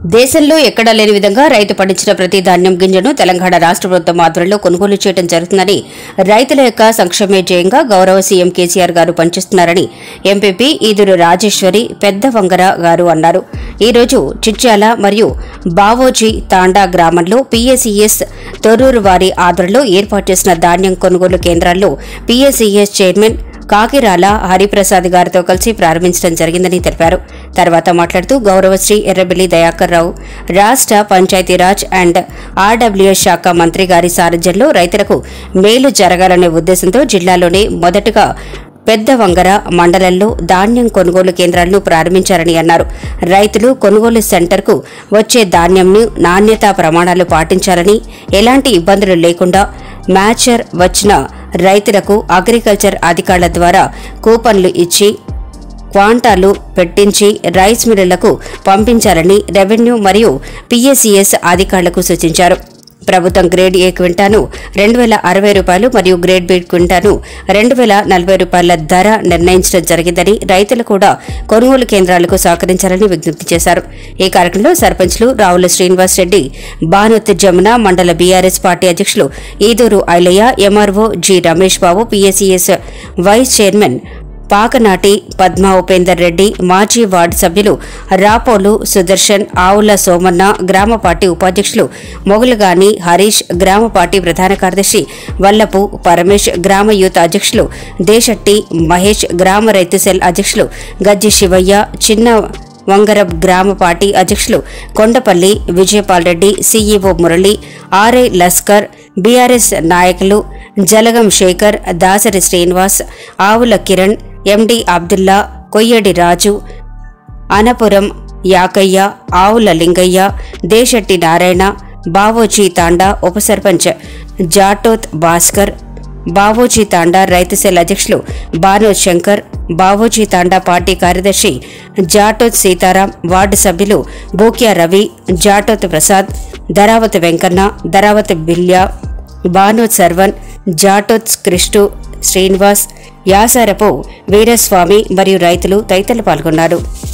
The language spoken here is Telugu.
దేశంలో ఎక్కడా లేని విధంగా రైతు పండించిన ప్రతి ధాన్యం గింజను తెలంగాణ రాష్ట్ర ప్రభుత్వం ఆధ్వర్యంలో కొనుగోలు చేయడం జరుగుతుందని రైతుల యొక్క సంక్షేమే ధ్యేయంగా గౌరవ సీఎం కేసీఆర్ గారు పనిచేస్తున్నారని ఎంపీపీ ఈదురు రాజేశ్వరి పెద్ద వంగర గారు అన్నారు ఈ రోజు చిట్యాల మరియు బావోజీ తాండా గ్రామంలో పీఎస్ఈఎస్ తొర్రూరు వారి ఆధ్వర్యంలో ఏర్పాటు చేసిన ధాన్యం కొనుగోలు కేంద్రాల్లో పీఎస్ఈఎస్ చైర్మన్ కాకిరాల హరిప్రసాద్ గారితో కలిసి ప్రారంభించడం జరిగిందని తెలిపారు తర్వాత మాట్లాడుతూ గౌరవశ్రీ ఎర్రబెల్లి దయాకర్ రావు రాష్ట్ర పంచాయతీరాజ్ అండ్ ఆర్డబ్ల్యూఎస్ శాఖ మంత్రి గారి సారథ్యంలో రైతులకు మేలు జరగాలనే ఉద్దేశంతో జిల్లాలోనే మొదటగా పెద్ద వంగర మండలంలో ధాన్యం కొనుగోలు కేంద్రాలను ప్రారంభించారని అన్నారు రైతులు కొనుగోలు సెంటర్కు వచ్చే ధాన్యంను నాణ్యతా ప్రమాణాలు పాటించాలని ఎలాంటి ఇబ్బందులు లేకుండా మ్యాచర్ వచ్చిన రైతులకు అగ్రికల్చర్ అధికారుల ద్వారా కూపన్లు ఇచ్చి క్వాంటాలు పెట్టించి రైస్ మిల్లులకు పంపించాలని రెవెన్యూ మరియు పీఎస్ఈఎస్ అధికారులకు సూచించారు ప్రభుత్వం గ్రేడ్ ఏ క్వింటాను రెండు వేల అరవై రూపాయలు మరియు గ్రేడ్ బి క్వింటాను రెండు వేల నలభై రూపాయల ధర నిర్ణయించడం జరిగిందని రైతులు కూడా కొనుగోలు కేంద్రాలకు సహకరించాలని విజ్ఞప్తి చేశారు ఈ కార్యక్రమంలో సర్పంచ్లు రావుల శ్రీనివాస్ రెడ్డి బానొత్తి జమున మండల బీఆర్ఎస్ పార్టీ అధ్యక్షులు Eduru Ailayya MRO G Ramesh Babu PSES vice chairman Pakanati Padma Upender Reddy మాజీ వార్డు సభ్యులు రాపోలు సుదర్శన్ ఆవుల సోమన్న గ్రామ పార్టీ ఉపాధ్యక్షులు మొగులుగాని హరీష్ గ్రామ పార్టీ ప్రధాన కార్యదర్శి వల్లపు పరమేష్ గ్రామ యూత్ అధ్యక్షులు దేశెట్టి మహేష్ గ్రామ రైతు సెల్ అధ్యక్షులు గజ్జి శివయ్య చిన్న వంగరబ్ గ్రామ పార్టీ అధ్యక్షులు Kondapalli Vijayapal Reddy CEO Murali RI Laskar BRS నాయకులు జలగం శేఖర్ దాసరి శ్రీనివాస్ ఆవుల కిరణ్ ఎండి అబ్దుల్లా కొయ్యడి రాజు అనపురం యాకయ్య ఆవుల లింగయ్య దేశెట్టి నారాయణ బావోజీ తాండా ఉప సర్పంచ్ జాటోత్ భాస్కర్ బావోజీ తాండా రైతు సెల్ అధ్యక్షులు బానోద్ శంకర్ బావోజీ తాండా పార్టీ కార్యదర్శి జాటోత్ సీతారాం వార్డు సభ్యులు బోక్యా రవి జాటోత్ ప్రసాద్ ధరావత్ వెంకన్న ధరావత్ బిల్యా బానోద్ సర్వన్ జాటోత్ కృష్ణు శ్రీనివాస్ యాసారపు వీరస్వామి మరియు రైతులు తదితరులు పాల్గొన్నారు